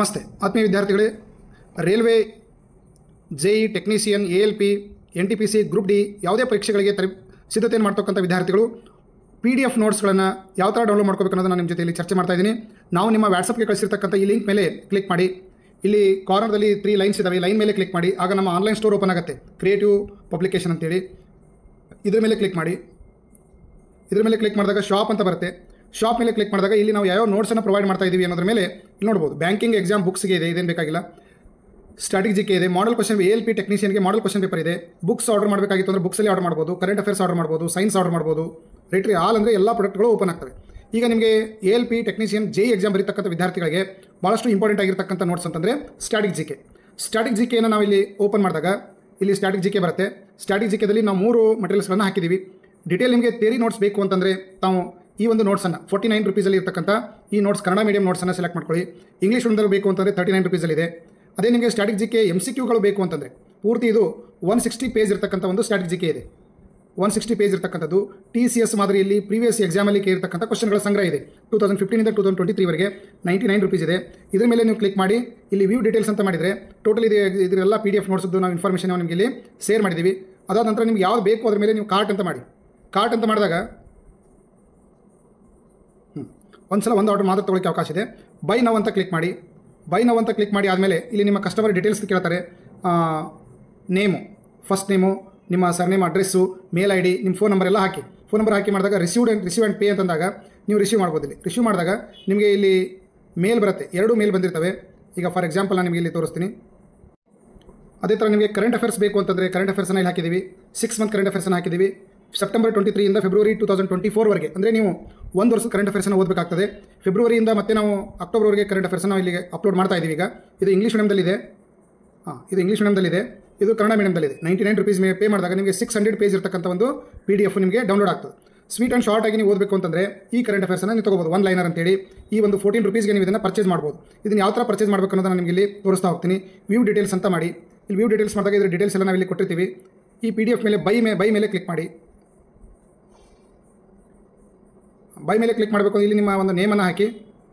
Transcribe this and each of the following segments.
ನಮಸ್ತೆ ಆತ್ಮೀಯ ವಿದ್ಯಾರ್ಥಿಗಳೇ railway J E technician A L P N T P C group D ಯಾವುದೇ ಪರೀಕ್ಷೆಗಳಿಗೆ ತರಿ ಸಿದ್ಧತೆಯನ್ನು ಮಾಡ್ತಕ್ಕಂಥ ವಿದ್ಯಾರ್ಥಿಗಳು ಪಿ ಡಿ ಎಫ್ ನೋಟ್ಸ್ಗಳನ್ನು ಯಾವ ಥರ ಡೌನ್ಲೋಡ್ ಮಾಡ್ಕೋಬೇಕು ಅನ್ನೋದನ್ನು ನಿಮ್ಮ ಜೊತೆಯಲ್ಲಿ ಚರ್ಚೆ ಮಾಡ್ತಾ ಇದ್ದೀನಿ ನಾವು ನಿಮ್ಮ ವ್ಯಾಟ್ಸಪ್ಗೆ ಕಳಿಸಿರ್ತಕ್ಕಂಥ ಈ ಲಿಂಕ್ ಮೇಲೆ ಕ್ಲಿಕ್ ಮಾಡಿ ಇಲ್ಲಿ ಕಾರ್ನರ್ದಲ್ಲಿ ತ್ರೀ ಲೈನ್ಸ್ ಇದ್ದಾವೆ ಲೈನ್ ಮೇಲೆ ಕ್ಲಿಕ್ ಮಾಡಿ ಆಗ ನಮ್ಮ ಆನ್ಲೈನ್ ಸ್ಟೋರ್ ಓಪನ್ ಆಗುತ್ತೆ ಕ್ರಿಯೇಟಿವ್ ಪಬ್ಲಿಕೇಶನ್ ಅಂತೇಳಿ ಇದ್ರ ಮೇಲೆ ಕ್ಲಿಕ್ ಮಾಡಿ ಇದ್ರ ಮೇಲೆ ಕ್ಲಿಕ್ ಮಾಡಿದಾಗ ಶಾಪ್ ಅಂತ ಬರುತ್ತೆ ಶಾಪ್ ಮೇಲೆ ಕ್ಲಿಕ್ ಮಾಡಿದಾಗ ಇಲ್ಲಿ ನಾವು ಯಾವ ನೋಟ್ಸನ್ನು ಪ್ರೊವೈಡ್ ಮಾಡ್ತಾ ಇದ್ದೀವಿ ಅನ್ನೋದ್ರ ಮೇಲೆ ಇಲ್ಲಿ ನೋಡ್ಬೋದು ಬ್ಯಾಂಕಿಂಗ್ ಎಕ್ಸಾಮ್ ಬುಕ್ಸ್ಗೆ ಇದೆ ಇದೇನು ಬೇಕಾಗಿಲ್ಲ ಸ್ಟ್ರಾಟಜಿಗೆ ಇದೆ model question A L P ಟೆಕ್ನಿಷಿಯನ್ಗೆ ಮಾಡಲ್ ಕ್ವಶನ್ ಪೇಪರ್ ಇದೆ ಬುಕ್ಸ್ ಆರ್ಡರ್ ಮಾಡಬೇಕಾಗಿತ್ತು ಅಂದರೆ ಬುಕ್ಸಲ್ಲಿ ಆರ್ಡರ್ ಮಾಡ್ಬೋದು ಕರೆಂಟ್ ಅಫೇರ್ಸ್ ಆರ್ಡರ್ ಮಾಡ್ಬೋದು ಸೈನ್ಸ್ ಆರ್ಡರ್ ಮಾಡ್ಬೋದು ರೈಟ್ರಿ ಆಲ್ ಅಂದರೆ ಎಲ್ಲ ಪ್ರಾಡಕ್ಟ್ಗಳು ಓಪನ್ ಆಗ್ತವೆ ಈಗ ನಿಮಗೆ A L P technician J exam ಬರೀತಕ್ಕಂಥ ವಿದ್ಯಾರ್ಥಿಗಳಿಗೆ ಭಾಳಷ್ಟು ಇಂಪಾರ್ಟೆಂಟ್ ಆಗಿರ್ತಕ್ಕಂಥ ನೋಟ್ಸ್ ಅಂತಂದರೆ static G K static G ಕೆಯನ್ನು ನಾವು ಇಲ್ಲಿ ಓಪನ್ ಮಾಡಿದಾಗ ಇಲ್ಲಿ ಸ್ಟ್ಯಾಟಿಕ್ ಜಿ ಕೆ ಬರುತ್ತೆ ಸ್ಟ್ಯಾಟಿಕ್ ಜಿ ಕೆದಲ್ಲಿ ನಾವು ಮೂರು ಮಟೀರಿಯಲ್ಸ್ಗಳನ್ನು ಹಾಕಿದ್ದೀವಿ ಡಿಟೇಲ್ ನಿಮಗೆ ತೇರಿ ನೋಟ್ಸ್ ಬೇಕು ಅಂತಂದರೆ ತಾವು ಈ ಒಂದು ನೋಟ್ಸನ್ನು ಫೋರ್ಟಿ ನೈನ್ ರುಪೀಸಲ್ಲಿ ಇರ್ತಕ್ಕಂಥ ಈ ನೋಟ್ಸ್ ಕನ್ನಡ ಮೀಡಿಯಂ ನೋಟ್ಸನ್ನು ಸೆಲೆಕ್ಟ್ ಮಾಡ್ಕೊಳ್ಳಿ ಇಂಗ್ಲೀಷ್ ಒಂದಲ್ಲಿ ಬೇಕು ಅಂತಂದರೆ ತರ್ಟಿ ನೈನ್ ರುಪೀಸಲ್ಲಿದೆ ಅದೇ ನಿಮಗೆ static G K M C ಕ್ಯೂಗಳು ಬೇಕು ಅಂತಂದರೆ ಪೂರ್ತಿ ಇದು ಒನ್ ಸಿಕ್ಸ್ಟಿ ಪೇಜ್ ಇರ್ತಕ್ಕಂಥ ಒಂದು ಸ್ಟ್ಯಾಟಿಕ್ ಜಿ ಕೆ ಇದೆ ಒನ್ ಸಿಕ್ಸ್ಟಿ ಪೇಜ್ ಇರ್ತಕ್ಕಂಥದ್ದು ಟಿ ಸಿ ಎಸ್ ಮಾದರಿಯಲ್ಲಿ ಪ್ರೀವಿಯಸ್ ಎಕ್ಸಾಮಲ್ಲಿ ಕೇಳಿರ್ತಕ್ಕಂಥ ಕ್ವಶನ್ಗಳ ಸಂಗ್ರಹ ಇದೆ ಟೂ ತೌಸಂಡ್ ಫಿಫ್ಟೀನಿಂದ ಟೂ ತೌಸಂಡ್ ಟ್ವೆಂಟಿ ತ್ರೀವರೆಗೆ ನೈಂಟಿ ನೈನ್ ರುಪೀಸ್ ಇದೆ ಇದ್ರ ಮೇಲೆ ನೀವು ಕ್ಲಿಕ್ ಮಾಡಿ ಇಲ್ಲಿ ವ್ಯೂ ಡೀಟೇಲ್ಸ್ ಅಂತ ಮಾಡಿದರೆ ಟೋಟಲ್ ಇದೆ ಇದರೆಲ್ಲ ಪಿ ಡಿ ಎಫ್ ನೋಟ್ಸದ್ದು ನಾವು ಇನ್ಫಾರ್ಮೇಷನ್ ನಿಮಗೆ ಇಲ್ಲಿ ಶೇರ್ ಮಾಡಿದ್ದೀವಿ ಅದಾದ ನಂತರ ನಿಮ್ಗೆ ಯಾವ್ದು ಬೇಕು ಅದ್ರ ಮೇಲೆ ನೀವು ಕಾರ್ಟ್ ಅಂತ ಮಾಡಿ ಕಾರ್ಟ್ ಅಂತ ಮಾಡಿದಾಗ ಒಂದು ಸಲ ಒಂದು ಆರ್ಡರ್ ಮಾತ್ರ ತೊಗೊಳಕ್ಕೆ ಅವಕಾಶ ಇದೆ ಬೈ ನವ್ ಅಂತ ಕ್ಲಿಕ್ ಮಾಡಿ ಬೈ ನವ್ ಅಂತ ಕ್ಲಿಕ್ ಮಾಡಿ ಆದಮೇಲೆ ಇಲ್ಲಿ ನಿಮ್ಮ ಕಸ್ಟಮರ್ ಡೀಟೇಲ್ಸ್ ಕೇಳ್ತಾರೆ ನೇಮು ಫಸ್ಟ್ ನೇಮು ನಿಮ್ಮ surname address mail I D ನಿಮ್ಮ ಫೋನ್ ನಂಬರ್ ಎಲ್ಲ ಹಾಕಿ ಫೋನ್ ನಂಬರ್ ಹಾಕಿ ಮಾಡಿದಾಗ received and receive and pay ಅಂತಂದಾಗ ನೀವು ರಿಸೀವ್ ಮಾಡ್ಬೋದು ಇಲ್ಲಿ ರಿಸೀವ್ ಮಾಡಿದಾಗ ನಿಮಗೆ ಇಲ್ಲಿ ಮೇಲ್ ಬರುತ್ತೆ ಎರಡು ಮೇಲ್ ಬಂದಿರ್ತವೆ ಈಗ ಫಾರ್ ಎಕ್ಸಾಂಪಲ್ ನಾನು ನಿಮಗೆ ಇಲ್ಲಿ ತೋರಿಸ್ತೀನಿ ಅದೇ ಥರ ನಿಮಗೆ ಕರೆಂಟ್ ಅಫೇರ್ಸ್ ಬೇಕು ಅಂತಂದರೆ ಕರೆಂಟ್ ಅಫೇರ್ಸನ್ನ ಇಲ್ಲಿ ಹಾಕಿದ್ದೀವಿ ಸಿಕ್ಸ್ ಮಂತ್ ಕರೆಂಟ್ ಅಫೇರ್ಸನ್ನು ಹಾಕಿದ್ದೀವಿ ಸೆಪ್ಟೆಂಬರ್ ಟ್ವೆಂಟಿ ತ್ರೀಯಿಂದ ಫೆಬ್ರವರಿ ಟೂ ತೌಸಂಡ್ ಟ್ವೆಂಟಿ ಫೋರ್ವರೆಗೆ ಅಂದರೆ ನೀವು ಒಂದು ವರ್ಷದ ಕರೆಂಟ್ ಅಫೇರ್ಸನ್ನು ಓದಬೇಕಾಗ್ತದೆ ಫೆಬ್ರವರಿಯಿಂದ ಮತ್ತೆ ನಾವು ಅಕ್ಟೋಬರ್ವರೆಗೆ ಕರೆಂಟ್ ಅಫೇರ್ಸನ್ನು ನಾವು ಇಲ್ಲಿಗೆ ಅಪ್ಲೋಡ್ ಮಾಡ್ತಾ ಇದ್ದೀವಿ ಈಗ ಇದು ಇಂಗ್ಲೀಷ್ ಮೀಡಿಯಮ್ದಲ್ಲಿದೆ ಹಾಂ ಇದು ಇಂಗ್ಲೀಷ್ ಮೀಡಿಯಮ್ದಲ್ಲಿದೆ ಇದು ಕನ್ನಡ ಮೀಡಿಯಮ್ದಲ್ಲಿದೆ ನೈಂಟಿ ನೈನ್ ರುಪೀಸ್ ಪೇ ಮಾಡಿದಾಗ ನಿಮಗೆ ಸಿಕ್ಸ್ ಹಂಡ್ರೆಡ್ ಪೇಜ್ ಇರ್ತಕ್ಕಂಥ ಒಂದು ಪಿ ಡಿ ಎಫ್ ನಿಮಗೆ ಡೌನ್ಲೋಡ್ ಆಗ್ತದೆ ಸ್ವೀಟ್ ಆ್ಯಂಡ್ ಶಾರ್ಟ್ ಆಗಿ ನೀವು ಓದಬೇಕು ಅಂತಂದರೆ ಈ ಕರೆಂಟ್ ಅಫೇರ್ಸನ್ನು ನೀವು ತೊಗೋಬೋದು ಒನ್ ಲೈನರ್ ಅಂತೇಳಿ ಈ ಒಂದು ಫೋರ್ಟೀನ್ ರುಪೀಸ್ಗೆ ನೀವು ಇದನ್ನು ಪರ್ಚೇಸ್ ಮಾಡ್ಬೋದು ಇದನ್ನು ಯಾವ ಥರ ಪರ್ಚೇಸ್ ಮಾಡಬೇಕು ಅನ್ನೋದನ್ನು ನಿಮಗೆ ಇಲ್ಲಿ ತೋರಿಸ್ತಾ ಹೋಗ್ತೀನಿ ವ್ಯೂ ಡೀಟೇಲ್ಸ್ ಅಂತ ಮಾಡಿ ಇಲ್ಲಿ ವ್ಯೂ ಡೀಟೇಲ್ಸ್ ಮಾಡಿದಾಗ ಇದ್ರ ಡೀಟೇಲ್ಸ್ ಎಲ್ಲ ನಾವು ಇಲ್ಲಿ ಕೊಟ್ಟಿರ್ತೀವಿ ಈ ಪಿ ಡಿ ಎಫ್ ಮೇಲೆ ಬೈ ಮೇ ಬೈ ಮೇಲೆ ಕ್ಲಿಕ್ ಮಾಡಿ ಬೈ ಮೇಲೆ ಕ್ಲಿಕ್ ಮಾಡಬೇಕು ಇಲ್ಲಿ ನಿಮ್ಮ ಒಂದು ನೇಮನ್ನು ಹಾಕಿ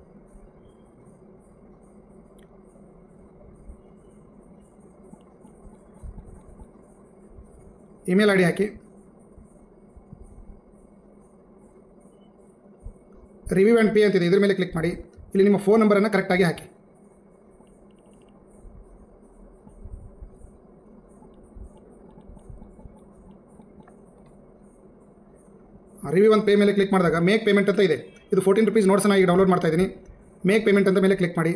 ಇಮೇಲ್ ಐ ಡಿ ಹಾಕಿ ರಿವ್ಯೂ ಆ್ಯಂಡ್ ಪೇ ಅಂತಿದೆ ಇದ್ರ ಮೇಲೆ ಕ್ಲಿಕ್ ಮಾಡಿ ಇಲ್ಲಿ ನಿಮ್ಮ ಫೋನ್ ನಂಬರನ್ನು ಕರೆಕ್ಟಾಗಿ ಹಾಕಿ ರಿವ್ಯೂ ಒಂದು ಪೇ ಮೇಲೆ ಕ್ಲಿಕ್ ಮಾಡಿದಾಗ ಮೇಕ್ ಪೇಮೆಂಟ್ ಅಂತ ಇದೆ ಇದು ಫೋರ್ಟೀನ್ ರುಪೀಸ್ ನೋಟ್ಸನ್ನು ಈಗ ಡೌನ್ಲೋಡ್ ಮಾಡ್ತಾ ಇದ್ದೀನಿ ಮೇಕ್ ಪೇಮೆಂಟ್ ಅಂತ ಮೇಲೆ ಕ್ಲಿಕ್ ಮಾಡಿ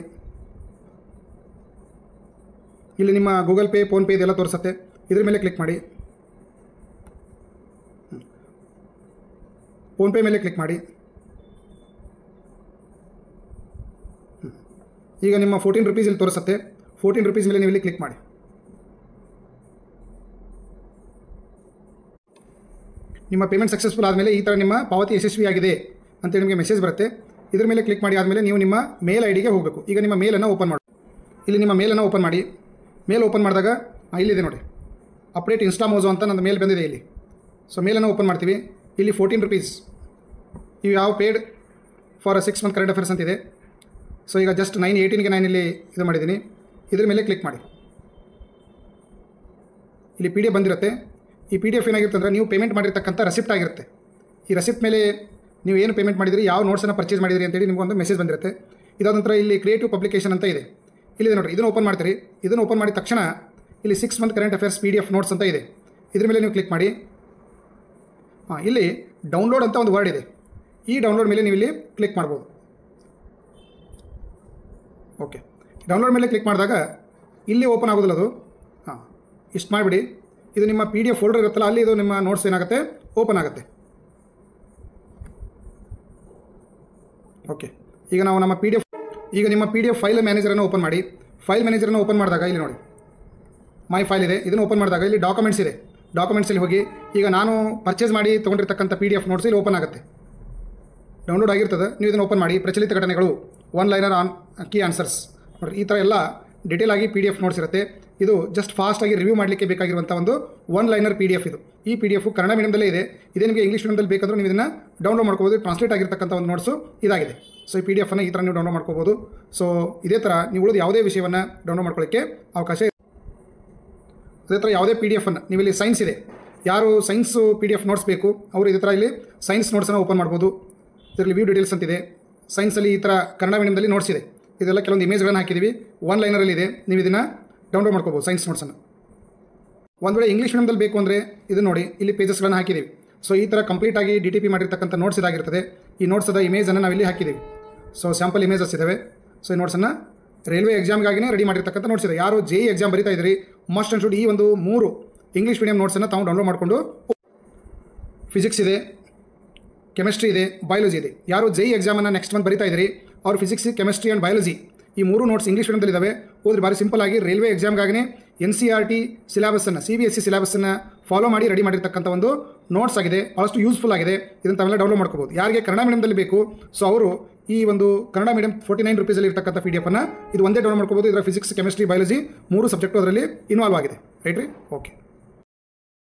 ಇಲ್ಲಿ ನಿಮ್ಮ ಗೂಗಲ್ ಪೇ ಫೋನ್ಪೇ ಇದೆಲ್ಲ ತೋರಿಸುತ್ತೆ ಇದ್ರ ಮೇಲೆ ಕ್ಲಿಕ್ ಮಾಡಿ ಫೋನ್ಪೇ ಮೇಲೆ ಕ್ಲಿಕ್ ಮಾಡಿ ಈಗ ನಿಮ್ಮ ಫೋರ್ಟೀನ್ ರುಪೀಸ್ ಇಲ್ಲಿ ತೋರಿಸುತ್ತೆ ಫೋರ್ಟೀನ್ ರುಪೀಸ್ ಮೇಲೆ ನೀವು ಇಲ್ಲಿ ಕ್ಲಿಕ್ ಮಾಡಿ ನಿಮ್ಮ ಪೇಮೆಂಟ್ ಸಕ್ಸಸ್ಫುಲ್ ಆದಮೇಲೆ ಈ ಥರ ನಿಮ್ಮ ಪಾವತಿ ಯಶಸ್ವಿಯಾಗಿದೆ ಅಂತೇಳಿ ನಿಮಗೆ ಮೆಸೇಜ್ ಬರುತ್ತೆ ಇದ್ರ ಮೇಲೆ ಕ್ಲಿಕ್ ಮಾಡಿ ಆದಮೇಲೆ ನೀವು ನಿಮ್ಮ ಮೇಲ್ ಐ ಡಿಗೆ ಹೋಗಬೇಕು ಈಗ ನಿಮ್ಮ ಮೇಲನ್ನು ಓಪನ್ ಮಾಡಿ ಇಲ್ಲಿ ನಿಮ್ಮ ಮೇಲನ್ನು ಓಪನ್ ಮಾಡಿ ಮೇಲ್ ಓಪನ್ ಮಾಡಿದಾಗ ಆ, ಇಲ್ಲಿದೆ ನೋಡಿ ಅಪ್ಡೇಟ್ ಇನ್ಸ್ಟಾಮೋಜೋ ಅಂತ ನನ್ನ ಮೇಲ್ ಬಂದಿದೆ ಇಲ್ಲಿ ಸೊ ಮೇಲನ್ನು ಓಪನ್ ಮಾಡ್ತೀವಿ ಇಲ್ಲಿ ಫೋರ್ಟೀನ್ ರುಪೀಸ್ ಇವು ಯಾವ paid for six month current affairs ಅಂತಿದೆ ಸೊ ಈಗ ಜಸ್ಟ್ ನೈನ್ ಏಯ್ಟೀನ್ಗೆ ನಾನು ಇಲ್ಲಿ ಇದು ಮಾಡಿದ್ದೀನಿ ಇದ್ರ ಮೇಲೆ ಕ್ಲಿಕ್ ಮಾಡಿ ಇಲ್ಲಿ ಪಿ ಡಿ ಎಫ್ ಬಂದಿರುತ್ತೆ ಈ ಪಿ ಡಿ ಎಫ್ ಏನಾಗಿರುತ್ತೆ ಅಂದರೆ ನೀವು ಪೇಮೆಂಟ್ ಮಾಡಿರ್ತಕ್ಕಂಥ ರೆಸಿಪ್ಟ್ ಆಗಿರುತ್ತೆ ಈ ರೆಸಿಪ್ಟ್ ಮೇಲೆ ನೀವು ಏನು ಪೇಮೆಂಟ್ ಮಾಡಿದಿರಿ ಯಾವ ನೋಟ್ಸನ್ನು ಪರ್ಚೇಸ್ ಮಾಡಿದಿರಿ ಅಂತೇಳಿ ನಿಮಗೊಂದು ಮೆಸೇಜ್ ಬಂದಿರುತ್ತೆ ಇದಾದ ನಂತರ ಇಲ್ಲಿ ಕ್ರಿಯೇಟಿವ್ ಪಬ್ಲಿಕೇಶನ್ ಅಂತ ಇದೆ ಇಲ್ಲಿದೆ ನೋಡಿರಿ ಇದನ್ನು ಓಪನ್ ಮಾಡ್ತೀರಿ ಇದನ್ನು ಓಪನ್ ಮಾಡಿದ ತಕ್ಷಣ ಇಲ್ಲಿ six month current affairs P D F notes ಅಂತ ಇದೆ ಇದ್ರ ಮೇಲೆ ನೀವು ಕ್ಲಿಕ್ ಮಾಡಿ ಹಾಂ ಇಲ್ಲಿ ಡೌನ್ಲೋಡ್ ಅಂತ ಒಂದು ವರ್ಡ್ ಇದೆ ಈ ಡೌನ್ಲೋಡ್ ಮೇಲೆ ನೀವು ಇಲ್ಲಿ ಕ್ಲಿಕ್ ಮಾಡ್ಬೋದು ಓಕೆ ಡೌನ್ಲೋಡ್ ಮೇಲೆ ಕ್ಲಿಕ್ ಮಾಡಿದಾಗ ಇಲ್ಲಿ ಓಪನ್ ಆಗೋದಿಲ್ಲ ಅದು ಹಾಂ ಇಷ್ಟು ಮಾಡಿಬಿಡಿ ಇದು ನಿಮ್ಮ ಪಿ ಡಿ ಎಫ್ ಫೋಲ್ಡರ್ ಇರುತ್ತಲ್ಲ ಅಲ್ಲಿ ಇದು ನಿಮ್ಮ ನೋಟ್ಸ್ ಏನಾಗುತ್ತೆ ಓಪನ್ ಆಗುತ್ತೆ ಓಕೆ ಈಗ ನಾವು ನಮ್ಮ ಪಿ ಡಿ ಎಫ್ ಈಗ ನಿಮ್ಮ ಪಿ ಡಿ ಎಫ್ ಫೈಲ್ ಮ್ಯಾನೇಜರನ್ನು ಓಪನ್ ಮಾಡಿ ಫೈಲ್ ಮ್ಯಾನೇಜರನ್ನು ಓಪನ್ ಮಾಡಿದಾಗ ಇಲ್ಲಿ ನೋಡಿ ಮೈ ಫೈಲ್ ಇದೆ ಇದನ್ನು ಓಪನ್ ಮಾಡಿದಾಗ ಇಲ್ಲಿ ಡಾಕ್ಯುಮೆಂಟ್ಸ್ ಇದೆ ಡಾಕ್ಯುಮೆಂಟ್ಸಲ್ಲಿ ಹೋಗಿ ಈಗ ನಾನು ಪರ್ಚೇಸ್ ಮಾಡಿ ತೊಗೊಂಡಿರ್ತಕ್ಕಂಥ ಪಿ ಡಿ ಎಫ್ ನೋಟ್ಸ್ ಇಲ್ಲಿ ಓಪನ್ ಆಗುತ್ತೆ ಡೌನ್ಲೋಡ್ ಆಗಿರ್ತದೆ ನೀವು ಇದನ್ನು ಓಪನ್ ಮಾಡಿ ಪ್ರಚಲಿತ ಘಟನೆಗಳು one liner on key answers ನೋಡಿರಿ ಈ ಥರ ಎಲ್ಲ ಡಿಟೇಲ್ ಆಗಿ ಪಿ ಡಿ ಎಫ್ ನೋಟ್ಸ್ ಇರುತ್ತೆ ಇದು ಜಸ್ಟ್ ಫಾಸ್ಟಾಗಿ ರಿವ್ಯೂ ಮಾಡಲಿಕ್ಕೆ ಬೇಕಾಗಿರುವಂಥ ಒಂದು one liner P D F ಇದು ಈ ಪಿ ಡಿ ಎಫ್ ಕನ್ನಡ ಮೀಡಿಯಮ್ದಲ್ಲೇ ಇದೆ ಇದೇ ನಿಮಗೆ ಇಂಗ್ಲೀಷ್ ಮೀಡಿಯಮ್ದಲ್ಲಿ ಬೇಕಂದ್ರೆ ನೀವು ಇದನ್ನು ಡೌನ್ಲೋಡ್ ಮಾಡ್ಕೋಬೋದು ಟ್ರಾನ್ಸ್ಲೇಟ್ ಆಗಿರ್ತಕ್ಕಂಥ ಒಂದು ನೋಟ್ಸು ಇದಾಗಿದೆ ಸೊ ಈ ಪಿ ಡಿ ಎಫನ್ನು ಈ ಥರ ನೀವು ಡೌನ್ಲೋಡ್ ಮಾಡ್ಕೋಬೋದು ಸೊ ಇದೇ ಥರ ನೀವು ಉಳಿದ ಯಾವುದೇ ವಿಷಯವನ್ನು ಡೌನ್ಲೋಡ್ ಮಾಡ್ಕೊಳ್ಳೋಕ್ಕೆ ಅವಕಾಶ ಇದೆ ಅದೇ ಥರ ಯಾವುದೇ ಪಿ ಡಿ ಎಫನ್ನು ನೀವು ಇಲ್ಲಿ ಸೈನ್ಸ್ ಇದೆ ಯಾರು science P D F notes ಬೇಕು ಅವರು ಇದೇ ಥರ ಇಲ್ಲಿ ಸೈನ್ಸ್ ನೋಟ್ಸನ್ನು ಓಪನ್ ಮಾಡ್ಬೋದು ಇದರಲ್ಲಿ ವ್ಯೂ ಡೀಟೇಲ್ಸ್ ಅಂತಿದೆ ಸೈನ್ಸಲ್ಲಿ ಈ ಥರ ಕನ್ನಡ ಮೀಡಿಯಮ್ದಲ್ಲಿ ನೋಟ್ಸ್ ಇದೆ ಇದೆಲ್ಲ ಕೆಲವೊಂದು ಇಮೇಜ್ಗಳನ್ನು ಹಾಕಿದ್ದೀವಿ ಒನ್ ಲೈನರಲ್ಲಿ ಇದೆ ನೀವು ಇದನ್ನು ಡೌನ್ಲೋಡ್ ಮಾಡ್ಕೋಬೋದು ಸೈನ್ಸ್ ನೋಟ್ಸನ್ನು ಒಂದು ವೇಳೆ ಇಂಗ್ಲೀಷ್ ಮೀಡಿಯಮ್ದಲ್ಲಿ ಬೇಕು ಅಂದರೆ ಇದು ನೋಡಿ ಇಲ್ಲಿ ಪೇಜಸ್ಗಳನ್ನು ಹಾಕಿದ್ದೀವಿ ಸೊ ಈ ಥರ ಕಂಪ್ಲೀಟಾಗಿ ಡಿ ಟಿ ಪಿ ಮಾಡಿರ್ತಕ್ಕಂಥ ನೋಟ್ಸ್ ಇದಾಗಿರ್ತದೆ ಈ ನೋಟ್ಸದ ಇಮೇಜನ್ನು ನಾವಿಲ್ಲಿ ಹಾಕಿದ್ದೀವಿ ಸೊ ಸ್ಯಾಂಪಲ್ ಇಮೇಜಸ್ ಇದ್ದಾವೆ ಸೊ ಈ ನೋಟ್ಸನ್ನು ರೈಲ್ವೆ ಎಕ್ಸಾಮ್ಗಾಗಿನೇ ರೆಡಿ ಮಾಡಿರ್ತಕ್ಕಂಥ ನೋಟ್ಸ್ ಇದೆ ಯಾರು ಜೆ ಇ ಎಕ್ಸಾಮ್ ಬರೀತಾ ಇದ್ದೀರಿ ಮಸ್ಟ್ ಆ್ಯಂಡ್ ಶುಡ್ ಈ ಒಂದು ಮೂರು ಇಂಗ್ಲೀಷ್ ಮೀಡಿಯಂ ನೋಟ್ಸನ್ನು ತಾವು ಡೌನ್ಲೋಡ್ ಮಾಡಿಕೊಂಡು ಫಿಸಿಕ್ಸ್ ಇದೆ ಕೆಮಿಸ್ಟ್ರಿ ಇದೆ ಬಯಾಲಜಿ ಇದೆ ಯಾರು ಜೈ ಎಕ್ಸಾಮನ್ನು ನೆಕ್ಸ್ಟ್ ಮಂತ್ ಬರಿತಾ ಇದ್ದೀರಿ ಅವ್ರು ಫಿಸಿಕ್ಸ್ ಕೆಮಿಸ್ಟ್ರಿ ಆ್ಯಂಡ್ ಬಯಾಲಜಿ ಈ ಮೂರು ನೋಟ್ಸ್ ಇಂಗ್ಲೀಷ್ ಮೀಡಿಯಮ್ದಲ್ಲಿ ಇದ್ದಾವೆ ಹೋದ್ರೆ ಭಾರಿ ಸಿಂಪಲ್ ಆಗಿ ರೈಲ್ವೆ ಎಕ್ಸಾಮ್ಗಾಗನೇ ಎನ್ ಸಿ ಆರ್ ಟಿ ಸಿಲೆಬಸ್ಸನ್ನು ಸಿ ಬಿ ಎಸ್ ಸಿ ಸಿಲೆಬಸ್ಸನ್ನು ಫಾಲೋ ಮಾಡಿ ರೆಡಿ ಮಾಡಿರ್ತಕ್ಕಂಥ ಒಂದು ನೋಟ್ಸ್ ಆಗಿದೆ ಭಾಳಷ್ಟು ಯೂಸ್ಫುಲ್ ಆಗಿದೆ ಇದನ್ನು ತಾವೆಲ್ಲ ಡೌನ್ಲೋಡ್ ಮಾಡ್ಕೋಬೋದು ಯಾರಿಗೆ ಕನ್ನಡ ಮೀಡಿಯಮ್ದಲ್ಲಿ ಬೇಕು ಸೊ ಅವರು ಈ ಒಂದು ಕನ್ನಡ ಮೀಡಿಯಂ ಫೋರ್ಟಿ ನೈನ್ ರುಪೀಸಲ್ಲಿ ಇರ್ತಕ್ಕಂಥ ಪಿ ಡಿ ಎಫನ್ನು ಇದು ಒಂದೇ ಡೌನ್ಲೋಡ್ ಮಾಡ್ಕೋಬೋದು ಇದರ ಫಿಸಿಕ್ಸ್ ಕೆಮಿಸ್ಟ್ರಿ ಬಯಾಲಜಿ ಮೂರು ಸಬ್ಜೆಕ್ಟು ಅದರಲ್ಲಿ ಇನ್ವಾಲ್ವ್ ಆಗಿದೆ ರೈಟ್ ರೀ ಓಕೆ